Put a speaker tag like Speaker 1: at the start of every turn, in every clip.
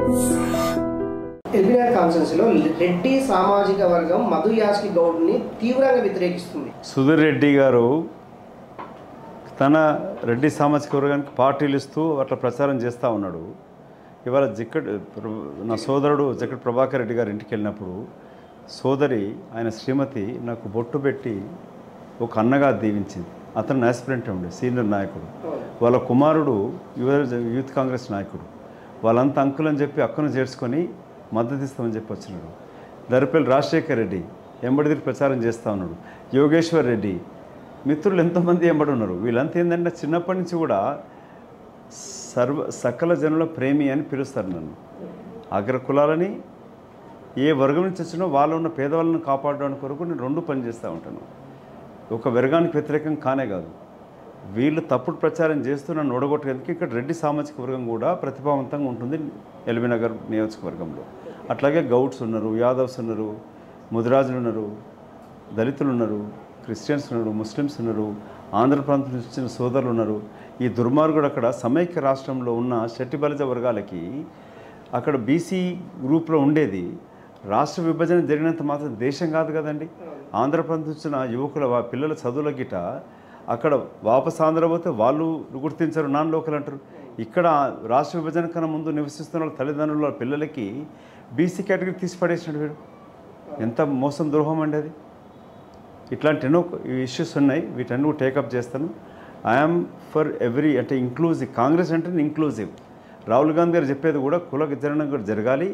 Speaker 1: LBR కాన్స్టెన్సీలో Reddy సామాజిక వర్గం మధు యాస్కి గౌడ్ని తీవ్రంగా వ్యతిరేకిస్తుంది
Speaker 2: సుధీర్ రెడ్డి గారు తన రెడ్డి సామాజిక వర్గానికి పార్టీలు ఇస్తూ అట్లా ప్రచారం చేస్తూ ఉన్నాడు ఇవాళ జిక్కడ్ నా సోదరుడు జక్కడ్ ప్రభాకర్ రెడ్డి గారి ఇంటికి వెళ్ళినప్పుడు సోదరి ఆయన శ్రీమతి నాకు బొట్టు పెట్టి ఒక అన్నగా దీవించింది అతను యాస్పిరెంట్ ఉండే సీనియర్ నాయకుడు వాళ్ళ కుమారుడు యువ యూత్ కాంగ్రెస్ నాయకుడు వాళ్ళంతా అంకుల్ అని చెప్పి అక్కను చేర్చుకొని మద్దతు ఇస్తామని చెప్పి వచ్చినాడు దరిపల్లి రాజశేఖర్ రెడ్డి ఎంబడిదిరి ప్రచారం చేస్తూ ఉన్నాడు యోగేశ్వర్ రెడ్డి మిత్రులు ఎంతోమంది ఎంబడి ఉన్నారు వీళ్ళంతా ఏంటంటే చిన్నప్పటి నుంచి కూడా సర్వ సకల జనుల ప్రేమి అని పిలుస్తారు నన్ను అగ్ర కులాలని ఏ వర్గం నుంచి వచ్చినో వాళ్ళు ఉన్న పేదవాళ్ళని కాపాడడానికి కొరకు నేను రెండు పని చేస్తూ ఉంటాను ఒక వర్గానికి వ్యతిరేకం కానే కాదు వీళ్ళు తప్పుడు ప్రచారం చేస్తూ నన్ను ఓడగొట్టేందుకు ఇక్కడ రెడ్డి సామాజిక వర్గం కూడా ప్రతిభావంతంగా ఉంటుంది ఎల్బీనగర్ నియోజకవర్గంలో అట్లాగే గౌడ్స్ ఉన్నారు యాదవ్స్ ఉన్నారు ముదిరాజులు ఉన్నారు దళితులు ఉన్నారు క్రిస్టియన్స్ ఉన్నారు ముస్లిమ్స్ ఉన్నారు ఆంధ్ర ప్రాంతం నుంచి వచ్చిన సోదరులు ఉన్నారు ఈ దుర్మార్గుడు అక్కడ సమైక్య రాష్ట్రంలో ఉన్న శెట్టి బలిజ వర్గాలకి అక్కడ బీసీ గ్రూప్లో ఉండేది రాష్ట్ర విభజన జరిగినంత మాత్రం దేశం కాదు కదండి ఆంధ్ర ప్రాంతం వచ్చిన యువకుల వా- పిల్లల చదువుల గిట అక్కడ వాపస్ ఆంధ్ర పోతే వాళ్ళు గుర్తించరు నాన్ లోకల్ అంటారు ఇక్కడ రాష్ట్ర విభజన కన్నా ముందు నివసిస్తున్న వాళ్ళ తల్లిదండ్రుల పిల్లలకి బీసీ కేటగిరీ తీసి పడేసినాడు వీడు ఎంత మోసం ద్రోహం అండి అది ఇట్లాంటి ఎన్నో ఇష్యూస్ ఉన్నాయి వీటన్ని కూడా టేకప్ చేస్తాను ఐఎమ్ ఫర్ ఎవ్రీ అంటే ఇంక్లూజివ్ కాంగ్రెస్ అంటే ఇంక్లూజివ్ రాహుల్ గాంధీ గారు చెప్పేది కూడా కుల వితరణ కూడా జరగాలి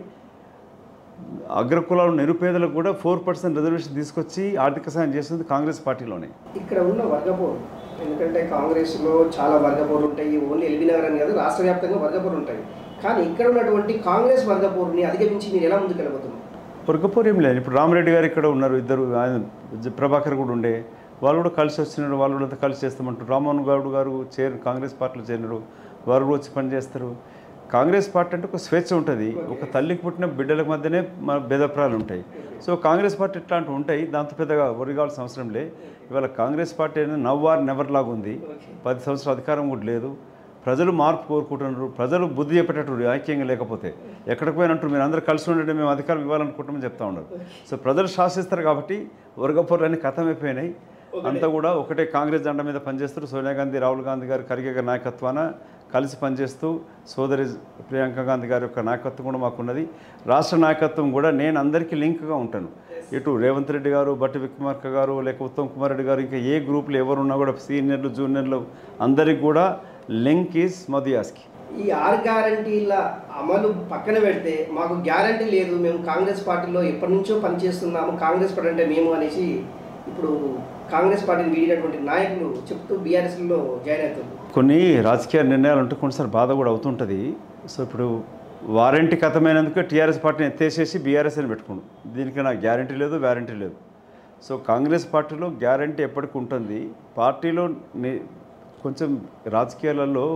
Speaker 2: అగ్రకులాలు నిరుపేదలకు కూడా ఫోర్ పర్సెంట్ రిజర్వేషన్ తీసుకొచ్చి ఆర్థిక సాయం చేస్తుంది కాంగ్రెస్ పార్టీలోనే
Speaker 1: ఇక్కడ ఉన్న వర్గపోరు ఎందుకంటే కాంగ్రెస్లో చాలా వర్గపోరు ఉంటాయి ఓన్లీ ఎల్బీ నగర్ అని కాదు రాష్ట్ర వ్యాప్తంగా వర్గపోరు ఉంటాయి కానీ ఇక్కడ ఉన్నటువంటి కాంగ్రెస్ వర్గపోరుని అధిగమించి మీరు ఎలా ముందుకు వెళ్ళబోతున్నారు
Speaker 2: పొరకపోరు ఏం లేదు ఇప్పుడు రామరెడ్డి గారు ఇక్కడ ఉన్నారు ఇద్దరు ఆయన జ- ప్రభాకర్ కూడా ఉండే వాళ్ళు కూడా కలిసి వచ్చినారు వాళ్ళు కూడా అంతా కలిసి చేస్తామంటారు రామ్మోహన్ గౌడ్ గారు చేరు కాంగ్రెస్ పార్టీలో చేరినారు వారు కూడా వచ్చి పనిచేస్తారు కాంగ్రెస్ పార్టీ అంటే ఒక స్వేచ్ఛ ఉంటుంది ఒక తల్లికి పుట్టిన బిడ్డల మధ్యనే మన భేదప్రాయాలు ఉంటాయి సో కాంగ్రెస్ పార్టీ ఇట్లాంటివి ఉంటాయి దాంతో పెద్దగా ఒరిగాల్సిన అవసరం లే ఇవాళ కాంగ్రెస్ పార్టీ అనేది నవ్వార్ నెవర్ లాగా ఉంది పది సంవత్సరాల అధికారం కూడా లేదు ప్రజలు మార్పు కోరుకుంటున్నారు ప్రజలు బుద్ధి చెప్పేటట్టు ఐక్యంగా లేకపోతే ఎక్కడికి పోయినట్టు మీరు అందరూ కలిసి ఉండండి మేము అధికారం ఇవ్వాలనుకుంటామని చెప్తా ఉన్నారు సో ప్రజలు శాసిస్తారు కాబట్టి వర్గపోర్లన్నీ కథమైపోయినాయి అంతా కూడా ఒకటే కాంగ్రెస్ జెండా మీద పనిచేస్తారు సోనియా గాంధీ రాహుల్ గాంధీ గారు ఖర్గే గారి నాయకత్వాన కలిసి పనిచేస్తూ సోదరి ప్రియాంక గాంధీ గారి యొక్క నాయకత్వం కూడా మాకున్నది రాష్ట్ర నాయకత్వం కూడా నేను అందరికీ లింక్గా ఉంటాను ఇటు రేవంత్ రెడ్డి గారు బట్టి విక్రమార్క గారు లేక ఉత్తమ్ కుమార్ రెడ్డి గారు ఇంకా ఏ గ్రూపులు ఎవరున్నా కూడా సీనియర్లు జూనియర్లు అందరికి కూడా లింక్ ఈజ్ మదియాస్కి
Speaker 1: ఈ ఆరు గ్యారంటీల అమలు పక్కన పెడితే మాకు గ్యారంటీ లేదు మేము కాంగ్రెస్ పార్టీలో ఎప్పటి నుంచో పనిచేస్తున్నాము కాంగ్రెస్ పార్టీ అంటే మేము అనేసి ఇప్పుడు కాంగ్రెస్ పార్టీని వీడినటువంటి నాయకులు చెప్తూ బీఆర్ఎస్లో జాయిన్ అవుతుంది
Speaker 2: కొన్ని రాజకీయ నిర్ణయాలు ఉంటే కొన్నిసారి బాధ కూడా అవుతుంటుంది సో ఇప్పుడు వారంటీ కథమైనందుకు టీఆర్ఎస్ పార్టీని ఎత్తేసేసి బీఆర్ఎస్ అని పెట్టుకోండు దీనికి నాకు గ్యారంటీ లేదు వ్యారంటీ లేదు సో కాంగ్రెస్ పార్టీలో గ్యారంటీ ఎప్పటికి ఉంటుంది పార్టీలో ని- కొంచెం రాజకీయాలలో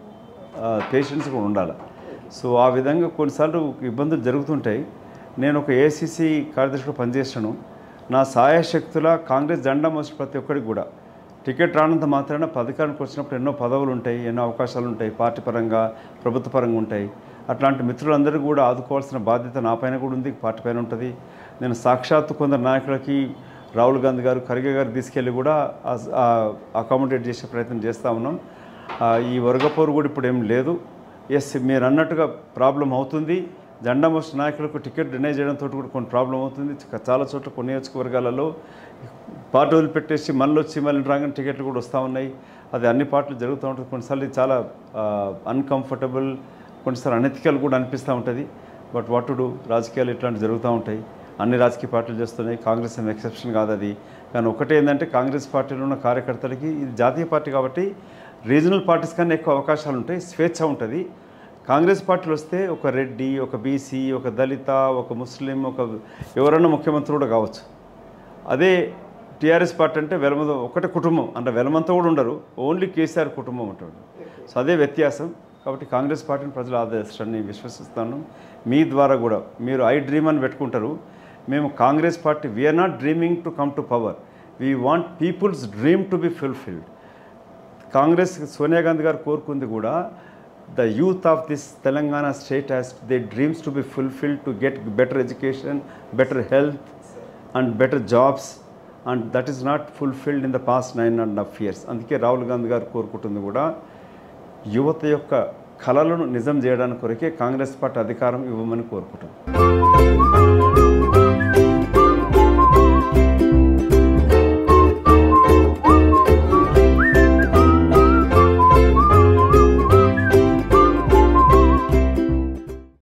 Speaker 2: పేషెన్స్ కూడా ఉండాలి సో ఆ విధంగా కొన్నిసార్లు ఇబ్బందులు జరుగుతుంటాయి నేను ఒక ఏసీసీ కార్యదర్శిగా పనిచేసాను నా సాయశక్తుల కాంగ్రెస్ జెండా మోసిన ప్రతి ఒక్కరికి కూడా టికెట్ రానంత మాత్రాన పథకానికి వచ్చినప్పుడు ఎన్నో పదవులు ఉంటాయి ఎన్నో అవకాశాలు ఉంటాయి పార్టీ పరంగా ప్రభుత్వ పరంగా ఉంటాయి అట్లాంటి మిత్రులందరూ కూడా ఆదుకోవాల్సిన బాధ్యత నా పైన కూడా ఉంది పార్టీ పైన ఉంటుంది నేను సాక్షాత్తు కొందరు నాయకులకి రాహుల్ గాంధీ గారు ఖర్గే గారు తీసుకెళ్ళి కూడా అకామిడేట్ చేసే ప్రయత్నం చేస్తూ ఉన్నాం ఆ, ఈ వర్గపోరు కూడా ఇప్పుడు ఏం లేదు ఎస్ మీరు అన్నట్టుగా ప్రాబ్లం అవుతుంది జెండా మోస్ట్ నాయకులకు టికెట్ డినై చేయడంతో కూడా కొన్ని ప్రాబ్లం అవుతుంది చ- చాలా చోట్ల కొన్ని నియోజకవర్గాలలో పార్టీ వదిలిపెట్టేసి మళ్ళీ వచ్చి మళ్ళీ రాగానే టికెట్లు కూడా వస్తూ ఉన్నాయి అది అన్ని పార్టీలు జరుగుతూ ఉంటుంది కొన్నిసార్లు ఇది చాలా అన్కంఫర్టబుల్ కొన్నిసార్లు అనెతికల్ కూడా అనిపిస్తూ ఉంటుంది బట్ వాట్ టు డూ రాజకీయాలు ఇట్లాంటివి జరుగుతూ ఉంటాయి అన్ని రాజకీయ పార్టీలు చేస్తున్నాయి కాంగ్రెస్ ఏం ఎక్సెప్షన్ కాదు అది కానీ ఒకటే ఏంటంటే కాంగ్రెస్ పార్టీలో ఉన్న కార్యకర్తలకి ఇది జాతీయ పార్టీ కాబట్టి రీజనల్ పార్టీస్ కన్నా ఎక్కువ అవకాశాలు ఉంటాయి స్వేచ్ఛ ఉంటుంది కాంగ్రెస్ పార్టీలు వస్తే ఒక రెడ్డి ఒక బీసీ ఒక దళిత ఒక ముస్లిం ఒక ఎవరన్నా ముఖ్యమంత్రి కూడా కావచ్చు అదే టీఆర్ఎస్ పార్టీ అంటే వెలమ ఒకటే కుటుంబం అంటే వెలమంతా కూడా ఉండరు ఓన్లీ కేసీఆర్ కుటుంబం ఉంటుంది సో అదే వ్యత్యాసం కాబట్టి కాంగ్రెస్ పార్టీని ప్రజలు ఆదరిస్తారని విశ్వసిస్తాను మీ ద్వారా కూడా మీరు ఐ డ్రీమ్ అని పెట్టుకుంటారు మేము Congress party we are not dreaming to come to power we want people's dream to be fulfilled Congress Sonia Gandhi గారు కోరుకుంది కూడా the youth of this Telangana state has their dreams to be fulfilled to get better education, better health, and better jobs. And that is not fulfilled in the past nine and a half years. అందుకే రాహుల్ గాంధీ గారు కోరుకుంటుంది కూడా యువత యొక్క కళలను నిజం చేయడానికి కొరకే కాంగ్రెస్ పార్టీ అధికారం ఇవ్వమని కోరుకుంటుంది